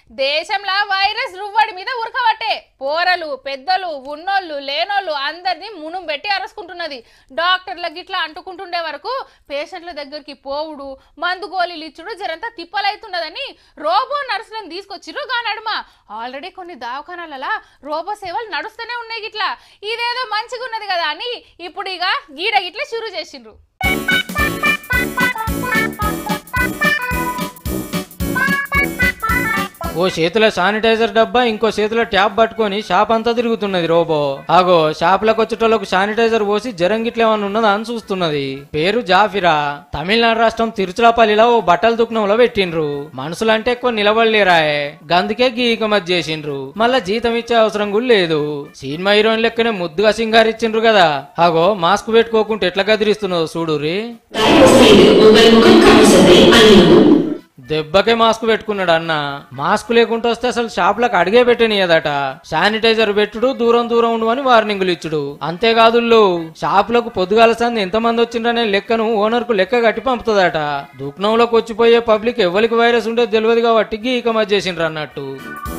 దేశంలో వైరస్ రువ్వడి మీద ఉరకబట్టే పోరలు పెద్దలు ఉన్నోళ్ళు లేనోళ్ళు అందరినీ మునుం పెట్టి అరసుకుంటున్నది డాక్టర్ల గిట్లా అంటుకుంటుండే వరకు పేషెంట్ల దగ్గరికి పోవుడు మందు గోళీలు ఇచ్చుడు జరంతా తిప్పలైతున్నదని రోబో నర్సులను తీసుకొచ్చిర్రు గా నడుమ ఆల్రెడీ కొన్ని దవాఖానాలలో రోబో సేవలు నడుస్తూనే ఉన్నాయి గిట్లా ఇదేదో మంచిగా ఉన్నది కదా అని ఇప్పుడు ఇక గీడ గిట్లా షురు చేసిండ్రు ఓ చేతిలో శానిటైజర్ డబ్బా ఇంకో చేతిలో ట్యాబ్ పట్టుకొని షాప్ అంతా తిరుగుతున్నది రోబో ఆగో షాపులకు వచ్చేటోళ్ళకు శానిటైజర్ పోసి జరం గిట్ల ఏమన్నా ఉన్నదా అని చూస్తున్నది పేరు జాఫిరా తమిళనాడు రాష్ట్రం తిరుచిరాపల్లిలో ఓ బట్టల దుకాణంలో పెట్టిండ్రు మనుషులంటే ఎక్కువ నిలబడలేరాయే గందుకే గీకమతి చేసిండ్రు మళ్ళా జీతం ఇచ్చే అవసరం కూడా లేదు సినిమా హీరోయిన్ లెక్కనే ముద్దుగా సింగారిచ్చిండ్రు కదా ఆగో మాస్క్ పెట్టుకోకుంటే ఎట్లా గదిరిస్తున్నావు చూడురి தயவு செய்து உங்கள் முகம் கவசத்தை அணியவும் దెబ్బకే మాస్క్ పెట్టుకున్నాడు అన్న మాస్క్ లేకుండా వస్తే అసలు షాపులకు అడిగే పెట్టనియదట శానిటైజర్ పెట్టుడు దూరం దూరం ఉండు అని వార్నింగులు ఇచ్చుడు అంతేకాదు షాపులకు పొద్దుగాల సంది ఎంతమంది వచ్చిండ్రనే లెక్కను ఓనర్ కు లెక్క కట్టి పంపుతుందట దుకాణంలోకి వచ్చిపోయే పబ్లిక్ ఎవరికి వైరస్ ఉండేది తెలియదు కాబట్టి గీకమతి చేసిండ్రు అన్నట్టు